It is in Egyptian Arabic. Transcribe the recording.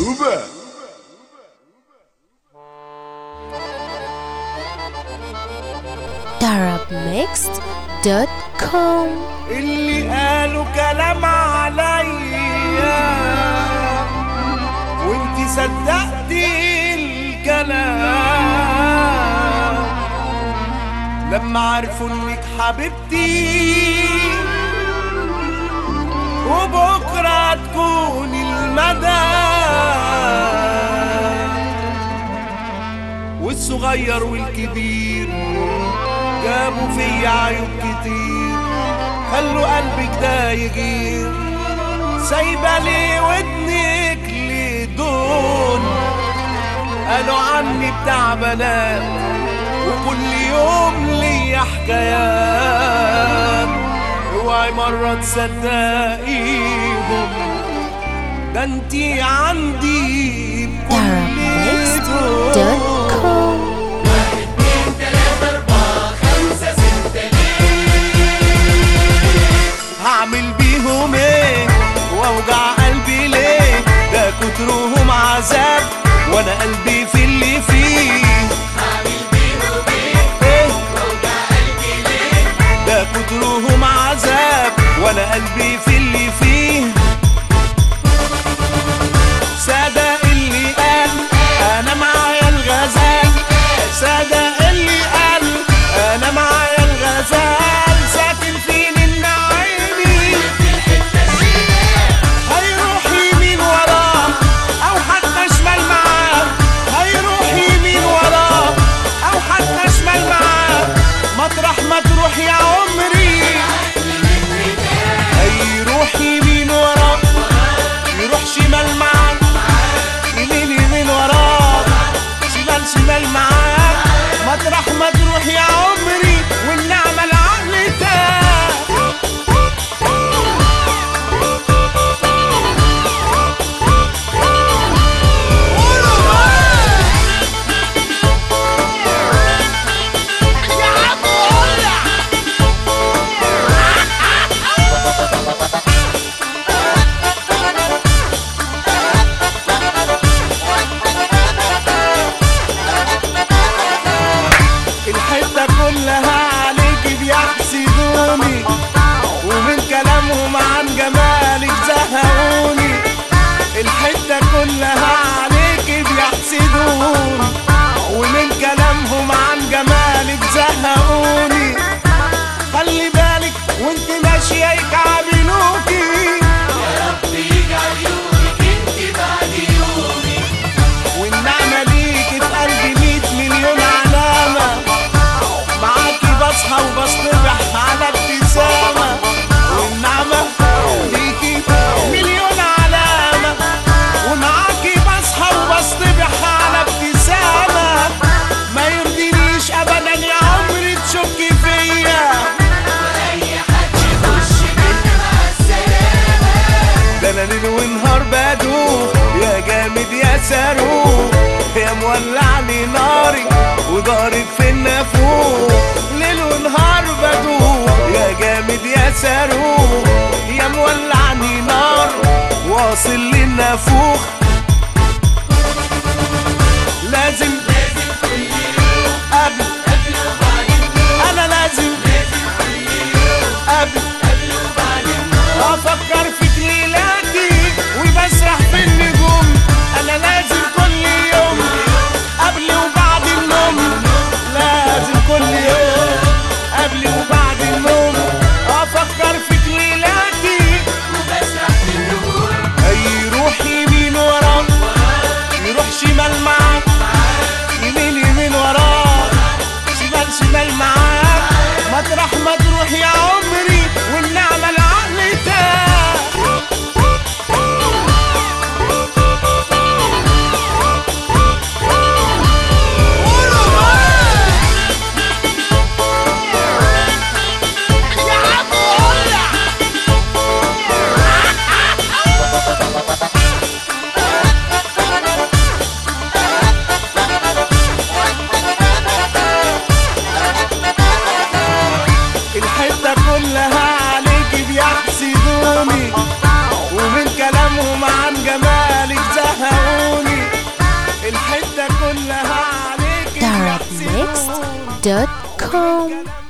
هوبا darabmixed.com اللي قالوا كلام عليا وانت صدقتي الكلام لما عرفوا انك حبيبتي وبكرة تكون المدى والصغير والكبير جابوا فيا عيوب كتير خلوا قلبك ده يغير سايبة لي ودنك لدون قالوا عني بتاع بنات وكل يوم ليا حكايات اوعي مرة تصدقيهم ده انتي عندي بكل دول darabmixed.com هعمل بيهم ايه واوجع قلبي ليه ده كترهم عذاب وانا قلبي في اللي فيه هعمل بيهم ايه واوجع قلبي ليه ده كترهم عذاب وانا قلبي في اللي فيه سادة اللي قال انا معايا الغزال سادة اللي قال انا معايا الغزال ساكن فين النعيمي هيروح يمين وراه او حتى شمال معاه هيروح يمين وراه او حتى شمال معاه مطرح ما تروح يا عمري هيروح يمين وراه يروح شمال معاه يمين يمين وراه شمال شمال معاه مطرح ما تروح يا عمري والنعمة العقل تاه الحتة كلها عليك بيحسدوني ومن كلامهم عن جمالك زهقوني الحتة كلها عليك بيحسدوني ومن كلامهم عن جمالك زهقوني خلي بالك وانت ماشية يكعبلوكي والنعمة ليك في قلبي مية مليون علامة معاكي بصحى وبصطبح على ابتسامة والنعمة ليكي مليون علامة ومعاكي دوت كوم